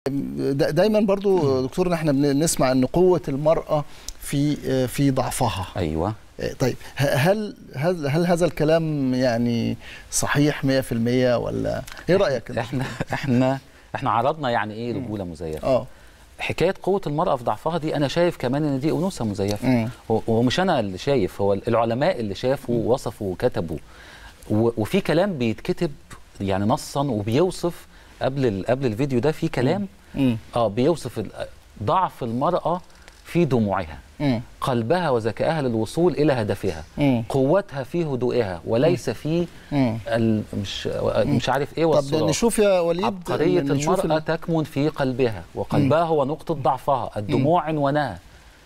دا- دايما برضو دكتور احنا بنسمع ان قوه المراه في في ضعفها ايوه طيب ه- هل هل هل هذا الكلام يعني صحيح 100% ولا ايه رايك انت؟ احنا احنا احنا عرضنا يعني ايه رجوله مزيفه اه حكايه قوه المراه في ضعفها دي انا شايف كمان ان دي انوثه مزيفه مم. هو هو مش انا اللي شايف هو العلماء اللي شافوا ووصفوا وكتبوا و- وفي كلام بيتكتب يعني نصا وبيوصف قبل ال- قبل الفيديو ده في كلام مم. اه بيوصف ال- ضعف المراه في دموعها مم. قلبها وذكائها للوصول الى هدفها مم. قوتها في هدوئها وليس في مم. ال- مش مش عارف ايه طب والصراخ نشوف يا وليد عبقرية نشوف المرأة ال- تكمن في قلبها وقلبها هو نقطة ضعفها الدموع عنوانها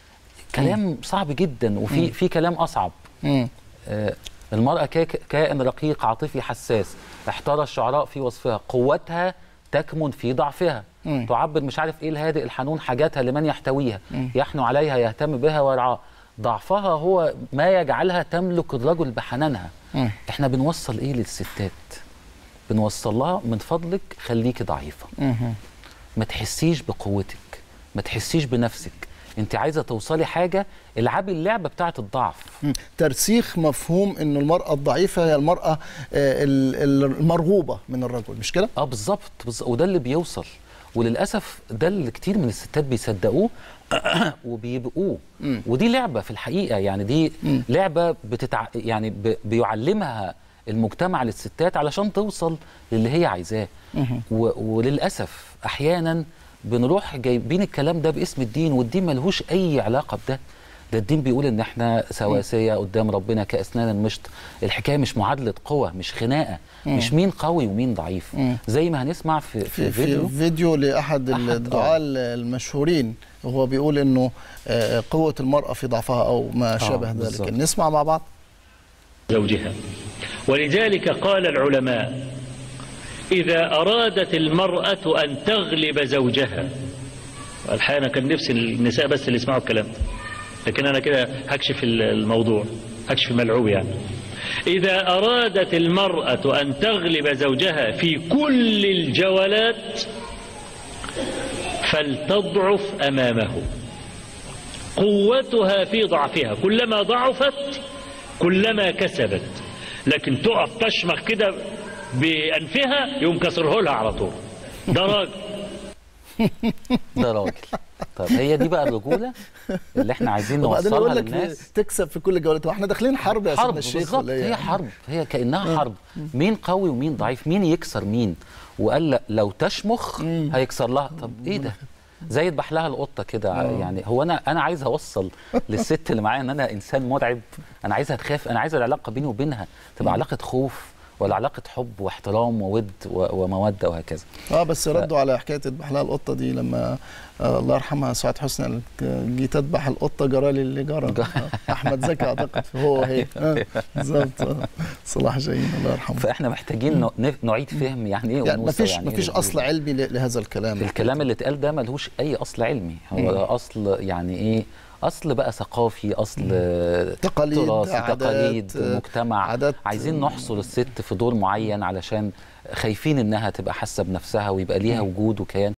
كلام صعب جدا وفي في كلام أصعب مم. آه، المرأة كا- كائن رقيق عاطفي حساس احتار الشعراء في وصفها قوتها تكمن في ضعفها مم. تعبر مش عارف ايه الهادئ الحنون حاجاتها لمن يحتويها يحنو عليها يهتم بها ويرعاها ضعفها هو ما يجعلها تملك الرجل بحنانها مم. احنا بنوصل ايه للستات بنوصل لها من فضلك خليكي ضعيفه مم. ما تحسيش بقوتك ما تحسيش بنفسك انت عايزه توصلي حاجه العبي اللعبه بتاعه الضعف مم. ترسيخ مفهوم ان المراه الضعيفه هي المراه آه، ال- ال- المرغوبه من الرجل مش كده؟ اه بالظبط بالظ- وده اللي بيوصل وللاسف ده اللي كتير من الستات بيصدقوه وبيبقوه ودي لعبه في الحقيقه يعني دي لعبه بتتع... يعني ب... بيعلمها المجتمع للستات علشان توصل للي هي عايزاه و... وللاسف احيانا بنروح جايبين الكلام ده باسم الدين والدين ملهوش اي علاقه بده ده الدين بيقول ان احنا سواسيه قدام ربنا كاسنان المشط الحكايه مش معادله قوه مش خناقه مش مين قوي ومين ضعيف زي ما هنسمع في, في, في, فيديو في فيديو لاحد أحد، الدعاة آه. المشهورين وهو بيقول انه آه، قوه المراه في ضعفها او ما شابه ذلك بالظبط. نسمع مع بعض زوجها ولذلك قال العلماء إذا أرادت المرأة أن تغلب زوجها الحقيقة أنا كان نفسي النساء بس اللي يسمعوا الكلام ده لكن أنا كده هكشف الموضوع هكشف الملعوب يعني إذا أرادت المرأة أن تغلب زوجها في كل الجولات فلتضعف أمامه قوتها في ضعفها كلما ضعفت كلما كسبت لكن تقف تشمخ كده بأنفها يقوم كسره لها على طول ده راجل ده راجل طب هي دي بقى الرجوله اللي احنا عايزين وبعدين نوصلها يقول لك للناس تكسب في كل جولات واحنا داخلين حرب يا حرب سيدنا الشيخ بالظبط ولا إيه هي يعني؟ حرب هي كانها حرب مين قوي ومين ضعيف مين يكسر مين وقال لا لو تشمخ هيكسر لها طب ايه ده زي يذبح لها القطه كده يعني هو انا انا عايز اوصل للست اللي معايا ان انا انسان مرعب انا عايزها تخاف انا عايز العلاقه بيني وبينها تبقى علاقه خوف ولا علاقه حب واحترام وود و- وموده وهكذا اه بس ردوا على حكايه اذبح لها القطه دي لما آه الله يرحمها سعاد حسني قالت آه، جيت اذبح القطه جرالي اللي جرى آه، احمد زكي اعتقد هو وهي آه، بالظبط آه، صلاح جاهين الله يرحمه فاحنا محتاجين ن- نف- نعيد فهم يعني ايه يعني أنوثة مفيش ويعني إيه مفيش رجولة. اصل علمي ل- لهذا الكلام الكلام اللي اتقال ده ملهوش اي اصل علمي هو ده اصل يعني ايه اصل بقى ثقافي اصل تقاليد، تراثي عادات، تقاليد آه، مجتمع عادات، عايزين نحصر الست في دور معين علشان خايفين انها تبقى حاسه بنفسها ويبقى ليها وجود وكيان